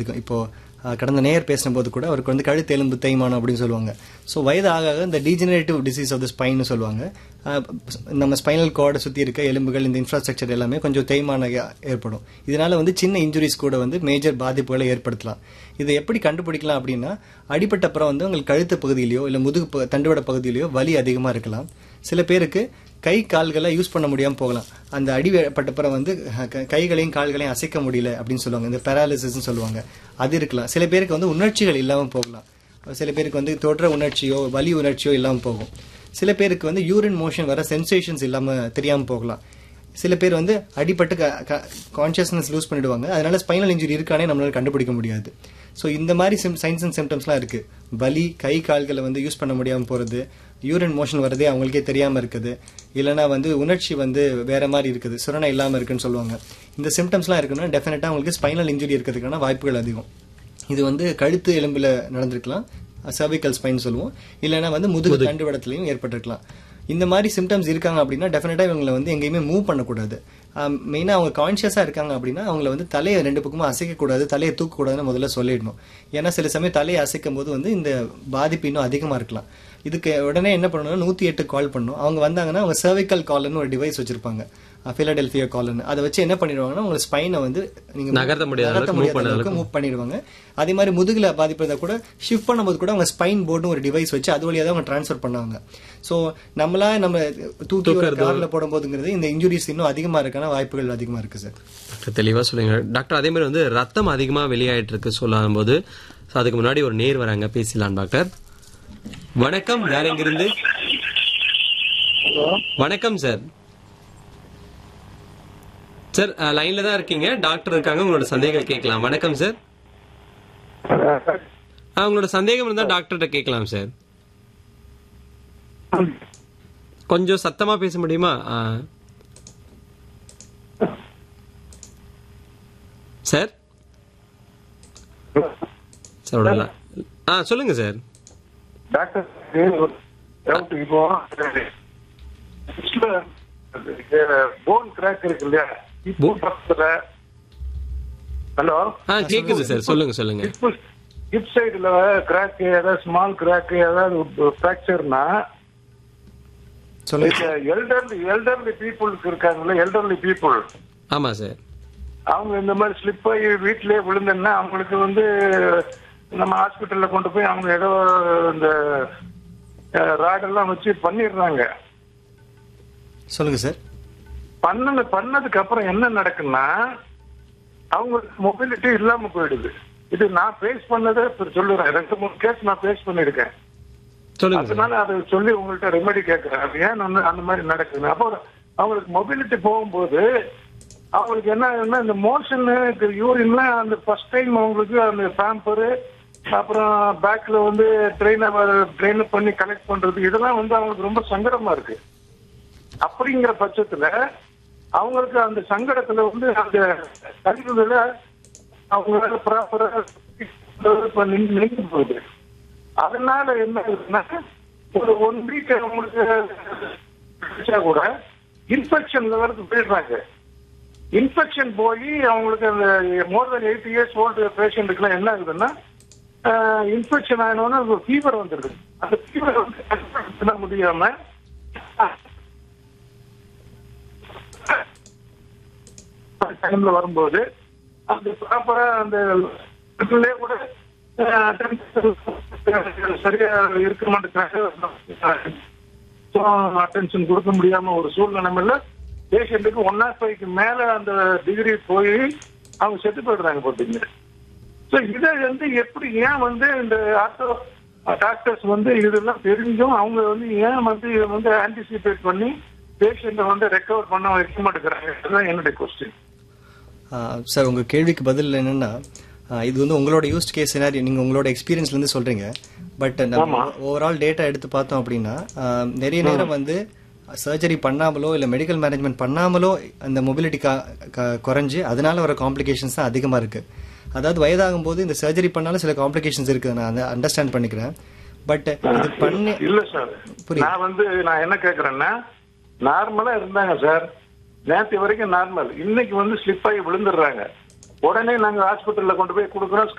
இருக்கும் இப்போ அஹ், கடந்த நேயர் பேசும்போது கூட அவருக்கு வந்து கழுத்து எலும்பு தேய்மானம் அப்படின்னு சொல்லுவாங்க ஸோ வயது ஆக ஆக இந்த டீஜெனரேட்டிவ் டிசீஸ் ஆஃப் த ஸ்பைன்னு சொல்லுவாங்க அஹ், நம்ம ஸ்பைனல் கார்டை சுற்றி இருக்க எலும்புகள் இந்த இன்ஃப்ராஸ்ட்ரக்சர் எல்லாமே கொஞ்சம் தேய்மானம் ஏ- ஏற்படும் இதனால வந்து சின்ன இன்ஜுரிஸ் கூட வந்து மேஜர் பாதிப்புகளை ஏற்படுத்தலாம் இதை எப்படி கண்டுபிடிக்கலாம் அப்படின்னா அடிப்பட்ட அப்புறம் வந்து உங்களுக்கு கழுத்து பகுதியிலையோ இல்லை முதுகு ப- தண்டுவட பகுதியிலையோ வலி அதிகமாக இருக்கலாம் சில பேருக்கு கை கால்களை யூஸ் பண்ண முடியாம போகலாம் அந்த அடிப்பட்ட பிறகு வந்து அஹ், க- கைகளையும் கால்களையும் அசைக்க முடியல அப்படின்னு சொல்லுவாங்க இந்த பெராலிசிஸ் சொல்லுவாங்க அது இருக்கலாம் சில பேருக்கு வந்து உணர்ச்சிகள் இல்லாமல் போகலாம் சில பேருக்கு வந்து தொடுற உணர்ச்சியோ வலி உணர்ச்சியோ இல்லாமல் போகும் சில பேருக்கு வந்து யூரின் மோஷன் வர சென்சேஷன்ஸ் இல்லாமல் தெரியாமல் போகலாம் சில பேர் வந்து அடிபட்டு கான்சியஸ்னஸ் லூஸ் பண்ணிடுவாங்க அதனால ஸ்பைனல் இன்ஜுரி இருக்கானே நம்மளால கண்டுபிடிக்க முடியாது ஸோ இந்த மாதிரி சைன்ஸ் அண்ட் சிம்டம்ஸ்லாம் இருக்கு வலி கை கால்களை வந்து யூஸ் பண்ண முடியாமல் போறது யூரின் மோஷன் வரதே அவங்களுக்கே தெரியாம இருக்குது இல்லைன்னா வந்து உணர்ச்சி வந்து வேற மாதிரி இருக்குது சுரணை இல்லாம இருக்குன்னு சொல்லுவாங்க இந்த சிம்டம்ஸ்லாம் இருக்குன்னா டெஃபினட்டா அவங்களுக்கு ஸ்பைனல் இன்ஜுரி இருக்கிறதுக்கான வாய்ப்புகள் அதிகம் இது வந்து கழுத்து எலும்புல நடந்திருக்கலாம் சர்விக்கல் ஸ்பைன் சொல்லுவோம் இல்லைன்னா வந்து முதுகு தண்டுவடத்துலையும் ஏற்பட்டிருக்கலாம் இந்த மாதிரி சிம்டம்ஸ் இருக்காங்க அப்படின்னா டெஃபினட்டா இவங்களை வந்து எங்கேயுமே மூவ் பண்ணக்கூடாது மெயினாக அவங்க கான்ஷியஸாக இருக்காங்க அப்படின்னா அவங்கள வந்து தலையை ரெண்டு பக்கமும் அசைக்கக்கூடாது தலையை தூக்கக்கூடாதுன்னு முதல்ல சொல்லிடணும் ஏன்னா சில சமயம் தலையை அசைக்கும் போது வந்து இந்த பாதிப்பு இன்னும் அதிகமாக இருக்கலாம் இதுக்கு உடனே என்ன பண்ணணும்னா நூற்றி எட்டு கால் பண்ணணும் அவங்க வந்தாங்கன்னா அவங்க சர்விக்கல் கால்னு ஒரு டிவைஸ் வச்சிருப்பாங்க ஃபிலடெல்ஃபியா கால்னு அதை வச்சு என்ன பண்ணிடுவாங்கன்னா உங்க ஸ்பைனை வந்து நீங்க நகர்த்த முடியாத நகர்த்த அளவுக்கு move முடியாத பண்ண அளவுக்கு மூவ் பண்ணிடுவாங்க அதே மாதிரி முதுகுல பாதிப்பதை கூட ஷிஃப்ட் பண்ணும்போது கூட அவங்க ஸ்பைன் போர்டுன்னு ஒரு டிவைஸ் வச்சு அது வழியா தான் அவங்க ட்ரான்ஸ்ஃபர் பண்ணுவாங்க ஸோ நம்மளா நம்ம தூக்கி ஒரு கார்ல போடும்போதுங்கிறது இந்த இன்ஜுரிஸ் இன்னும் அதிகமா இருக்கான வாய்ப்புகள் அதிகமா இருக்கு சார் டாக்டர் தெளிவா சொல்லுங்க டாக்டர் அதே மாதிரி வந்து ரத்தம் அதிகமா வெளியாயிட்டு இருக்கு சொல்லும் போது so அதுக்கு முன்னாடி ஒரு நேர் வராங்க பேசலாம் டாக்டர் வணக்கம் யார் எங்கிருந்து வணக்கம் சார் சார் லைன்ல தான் இருக்கீங்க டாக்டர் இருக்காங்க உங்களோட சந்தேகம் கேட்கலாம் வணக்கம் சார் ஆ, உங்களோட சந்தேகம் இருந்தா டாக்டர்கிட்ட கேட்கலாம் சார் கொஞ்சம் சத்தமா பேச முடியுமா ஆ. சார் சார் விடல ஆ சொல்லுங்க சார் டாக்டர் ஒரு டவுட் இப்போ போன் கிராக் இருக்கு இல்லையா இப்போ பக்கத்துல ஹலோ ஆ கேக்குது சார் சொல்லுங்க சொல்லுங்க இப்போ ஹிப் சைடுல கிராக் ஏதாவது ஸ்மால் கிராக் ஏதாவது ஃபிராக்சர்னா சொல்லுங்க எல்டர்லி எல்டர்லி பீப்புளுக்கு இருக்காங்கல்ல எல்டர்லி பீப்புள் ஆமா சார் அவங்க இந்த மாதிரி ஸ்லிப் ஆகி வீட்டிலேயே விழுந்தேன்னா அவங்களுக்கு வந்து நம்ம ஹாஸ்பிட்டல்ல கொண்டு போய் அவங்க ஏதோ இந்த ராடெல்லாம் வச்சு பண்ணிடுறாங்க சொல்லுங்க சார் பண்ணது பண்ணதுக்கு அப்புறம் என்ன நடக்குன்னா அவங்களுக்கு மொபிலிட்டி இல்லாம போயிடுது இது நான் ஃபேஸ் பண்ணதை இப்ப சொல்லுறேன் ரெண்டு மூணு கேஸ் நான் ஃபேஸ் பண்ணிருக்கேன் சொல்லுங்க சார் அதனால அதை சொல்லி உங்கள்ட்ட ரெமெடி கேட்கறேன் அது ஏன் வந்து அந்த மாதிரி நடக்குது அப்போ அவங்களுக்கு மொபிலிட்டி போகும்போது அவங்களுக்கு என்ன ஆகுதுன்னா இந்த மோஷன் யூரின்ல அந்த ஃபர்ஸ்ட் டைம் அவங்களுக்கு அந்த பேம்பரு அப்புறம் பேக்ல வந்து ட்ரெயினை ட்ரெயின் பண்ணி கலெக்ட் பண்றது இதெல்லாம் வந்து அவங்களுக்கு ரொம்ப சங்கடமா இருக்கு அப்படிங்கிற பட்சத்துல அவங்களுக்கு அந்த சங்கடத்துல வந்து அந்த கழிவுகளை அவங்களால ப்ராப்பரா நின்று போகுது அதனால என்ன ஆகுதுன்னா ஒரு ஒன் வீக் அவங்களுக்கு கிடைச்சா கூட இன்ஃபெக்ஷன் லெவலுக்கு போயிடுறாங்க இன்ஃபெக்ஷன் போய் அவங்களுக்கு அந்த more than eight years old பேஷண்ட்டுக்குலாம் என்ன ஆகுதுன்னா இன்ஃபெக்ஷன் ஆனோன்னா ஃபீவர் வந்துடுது அந்த ஃபீவர் வந்து control பண்ண முடியாம டைம்ல வரும்போது அந்த ப்ராப்பரா அந்த இதுலயே கூட attention சரியா இருக்க மாட்டேங்கிறாங்க அட்டென்ஷன் கொடுக்க முடியாம ஒரு சூழ்நிலைமையில பேஷண்ட்டுக்கு ஒன் நாட் ஃபைவ்க்கு மேல அந்த டிகிரி போய் அவங்க செத்து போயிடுறாங்க போட்டீங்க ஸோ இதை வந்து எப்படி ஏன் வந்து இந்த ஆட்டோ டாக்டர்ஸ் வந்து இதெல்லாம் தெரிஞ்சும் அவங்க வந்து ஏன் வந்து இதை வந்து ஆன்டிசிபேட் பண்ணி பேஷண்ட்டை வந்து ரெக்கவர் பண்ண வைக்க மாட்டேங்கிறாங்க அதுதான் என்னுடைய கொஸ்டின் சார் உங்க கேள்விக்கு பதில் என்னன்னா ஆஹ் இது வந்து உங்களோட யூஸ்ட் கேஸ் சினாரி நீங்க உங்களோட எக்ஸ்பீரியன்ஸ்ல இருந்து சொல்றீங்க பட் நம்ம ஓவரால் டேட்டா எடுத்து பார்த்தோம் அப்படின்னா ஆஹ் நிறைய நேரம் வந்து சர்ஜரி பண்ணாமலோ இல்ல மெடிக்கல் மேனேஜ்மெண்ட் பண்ணாமலோ அந்த மொபிலிட்டி குறைஞ்சு அதனால வர காம்ப்ளிகேஷன்ஸ் தான் அதிகமா இருக்கு அதாவது வயதாகும் போது இந்த சர்ஜரி பண்ணாலும் சில காம்ப்ளிகேஷன்ஸ் இருக்கு நான் அதை அண்டர்ஸ்டாண்ட் பண்ணிக்கிறேன் பட் இது பண்ணி இல்ல சார் புரியுது. நான் வந்து நான் என்ன கேக்குறேன்னா நார்மலா இருந்தாங்க சார் நேற்று வரைக்கும் நார்மல் இன்னைக்கு வந்து ஸ்லிப் ஆகி விழுந்துடுறாங்க உடனே நாங்க ஹாஸ்பிட்டல்ல கொண்டு போய் கொடுக்குறோம்